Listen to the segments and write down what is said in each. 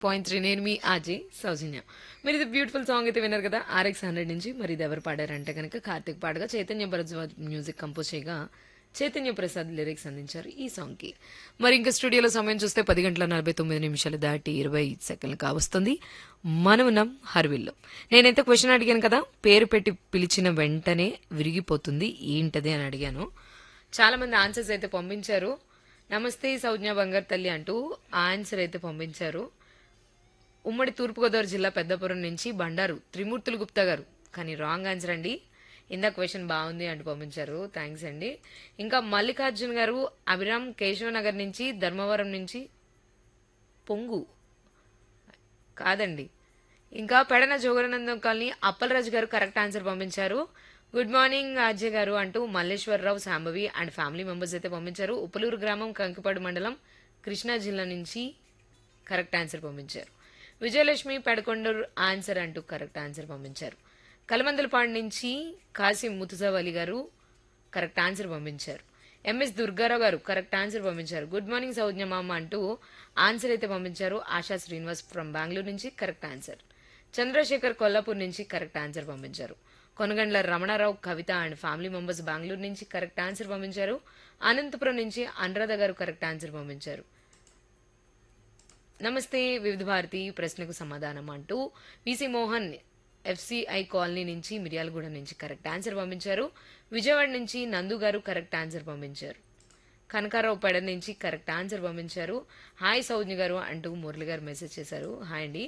point three నేను మీ Aussie సౌజన్య మీరు ఇది బ్యూటిఫుల్ సాంగ్ అయితే విన్నారు కదా ఆర్ఎక్స్ హండ్రెడ్ నుంచి మరి ఇది ఎవరు పాడారంటే కనుక కార్తిక్ పాడగా చైతన్య భరద్వాజ్ మ్యూజిక్ కంపోజ్ చేయగా చైతన్య ప్రసాద్ లిరిక్స్ అందించారు ఈ సాంగ్కి మరి ఇంకా స్టూడియోలో సమయం చూస్తే పది గంటల నలభై తొమ్మిది నిమిషాలు దాటి ఇరవై సెకండ్లు కావస్తుంది మనం ఉన్నాం హర్విల్లో నేనైతే క్వశ్చన్ అడిగాను కదా పేరు పెట్టి పిలిచిన వెంటనే విరిగిపోతుంది ఏంటది అని అడిగాను చాలా మంది ఆన్సర్స్ అయితే పంపించారు నమస్తే సౌజ్ఞ బంగారు తల్లి అంటూ ఆన్సర్ అయితే పంపించారు ఉమ్మడి తూర్పుగోదావరి జిల్లా పెద్దపురం నుంచి బండారు త్రిమూర్తులు గుప్తా గారు కానీ రాంగ్ ఆన్సర్ అండి ఇందా క్వశ్చన్ బాగుంది అంటూ పంపించారు థ్యాంక్స్ అండి ఇంకా మల్లికార్జున్ గారు అభిరామ్ కేశవనగర్ నుంచి ధర్మవరం నుంచి పొంగు కాదండి ఇంకా పెడన జోగరానందం కాలనీ అప్పలరాజు గారు కరెక్ట్ ఆన్సర్ పంపించారు గుడ్ మార్నింగ్ అజయ్ గారు అంటూ Malleswararao Sambhavi and family members అయితే పంపించారు ఉప్పలూరు గ్రామం కంకిపాడు మండలం కృష్ణా జిల్లా నుంచి కరెక్ట్ ఆన్సర్ పంపించారు విజయలక్ష్మి పెడకొండూరు ఆన్సర్ అంటూ కరెక్ట్ ఆన్సర్ పంపించారు కలమందలపాడు నుంచి కాసిం ముతుజావలి గారు కరెక్ట్ ఆన్సర్ పంపించారు ఎంఎస్ దుర్గారావు గారు కరెక్ట్ ఆన్సర్ పంపించారు గుడ్ మార్నింగ్ సౌజ్ఞ మామ అంటూ ఆన్సర్ అయితే పంపించారు ఆశా శ్రీనివాస్ ఫ్రమ్ బెంగళూరు నుంచి కరెక్ట్ ఆన్సర్ చంద్రశేఖర్ కొల్లాపూర్ నుంచి కరెక్ట్ ఆన్సర్ పంపించారు Konagandla Ramanarao Kavitha and family members Bengaluru నుంచి కరెక్ట్ ఆన్సర్ పంపించారు అనంతపురం నుంచి అనురాధ గారు కరెక్ట్ ఆన్సర్ పంపించారు నమస్తే వివిధ భారతి ప్రశ్నకు సమాధానం అంటూ విసి మోహన్ ఎఫ్సిఐ కాలనీ నుంచి మిర్యాలగూడ నుంచి కరెక్ట్ ఆన్సర్ పంపించారు విజయవాడ నుంచి నందు గారు కరెక్ట్ ఆన్సర్ పంపించారు కనకారావు పెడ నుంచి కరెక్ట్ ఆన్సర్ పంపించారు హాయ్ సౌజ్ఞ గారు అంటూ మురళి గారు మెసేజ్ చేశారు హాయ్ అండి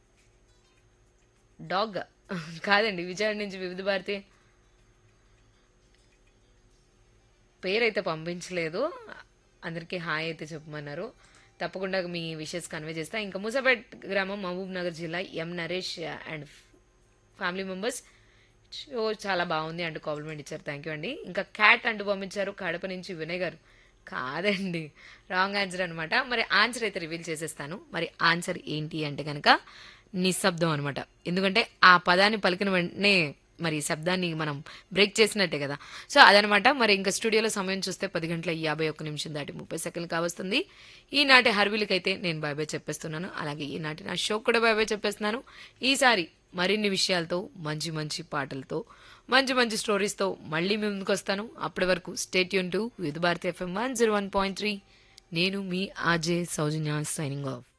డాగ్ కాదండి విజయవాడ నుంచి వివిధ భారతి పేరైతే పంపించలేదు అందరికీ హాయ్ అయితే చెప్పమన్నారు తప్పకుండా మీ విషెస్ కన్వే చేస్తా ఇంకా మూసాపేట్ గ్రామం మహబూబ్ నగర్ జిల్లా M Naresh and family members show చాలా బాగుంది అంటూ కాంప్లిమెంట్ ఇచ్చారు థ్యాంక్ యూ అండి ఇంకా క్యాట్ అంటూ పంపించారు కడప నుంచి వినయ్ గారు కాదండి రాంగ్ ఆన్సర్ అనమాట మరి ఆన్సర్ అయితే రివీల్ చేసేస్తాను మరి ఆన్సర్ ఏంటి అంటే కనుక నిశ్శబ్దం అనమాట ఎందుకంటే ఆ పదాన్ని పలికిన వెంటనే మరి శబ్దాన్ని మనం బ్రేక్ చేసినట్టే కదా సో అదనమాట మరి ఇంకా స్టూడియోలో సమయం చూస్తే పది గంటల యాభై ఒక్క నిమిషం దాటి ముప్పై సెకండ్లు కావస్తుంది ఈనాటి హర్విలకైతే నేను బాయ్ బాయ్ చెప్పేస్తున్నాను అలాగే ఈనాటి నా షో కూడా బాయ్ బాయ్ చెప్పేస్తున్నాను ఈసారి మరిన్ని విషయాలతో మంచి మంచి పాటలతో మంచి మంచి స్టోరీస్తో మళ్ళీ మీ ముందుకు వస్తాను అప్పటి వరకు స్టేట్ యూన్ to with Bharati FM one zero one point three నేను మీ ఆజే సౌజన్య సైనింగ్ ఆఫ్